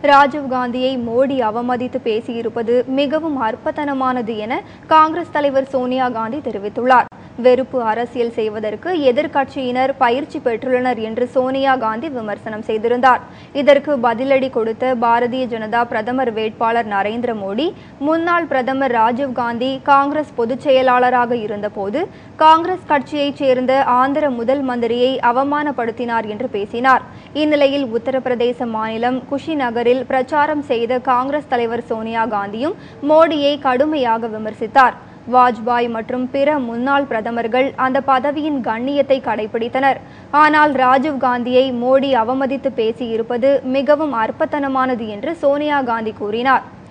ராஜீவ்காந்தியை மோடி அவமதித்து பேசியிருப்பது மிகவும் அற்பத்தனமானது என காங்கிரஸ் தலைவர் சோனியா காந்தி தெரிவித்துள்ளார் வெறுப்பு அரசியல் செய்வதற்கு எதிர்க்கட்சியினர் பயிற்சி பெற்றுள்ளனர் என்று சோனியா காந்தி விமர்சனம் செய்திருந்தார் இதற்கு பதிலடி கொடுத்த பாரதிய ஜனதா பிரதமர் வேட்பாளர் நரேந்திர மோடி முன்னாள் பிரதமர் ராஜீவ்காந்தி காங்கிரஸ் பொதுச் செயலாளராக இருந்தபோது காங்கிரஸ் கட்சியைச் சேர்ந்த ஆந்திர முதல் மந்திரியை அவமானப்படுத்தினார் என்று பேசினார் இந்நிலையில் உத்தரப்பிரதேச மாநிலம் குஷி நகரில் பிரச்சாரம் செய்த காங்கிரஸ் தலைவர் சோனியா காந்தியும் மோடியை கடுமையாக விமர்சித்தார் வாஜ்பாய் மற்றும் பிற முன்னாள் பிரதமர்கள் அந்த பதவியின் கண்ணியத்தை கடைபிடித்தனர் ஆனால் ராஜீவ் காந்தியை மோடி அவமதித்து பேசியிருப்பது மிகவும் அற்பத்தனமானது என்று சோனியா காந்தி கூறினார்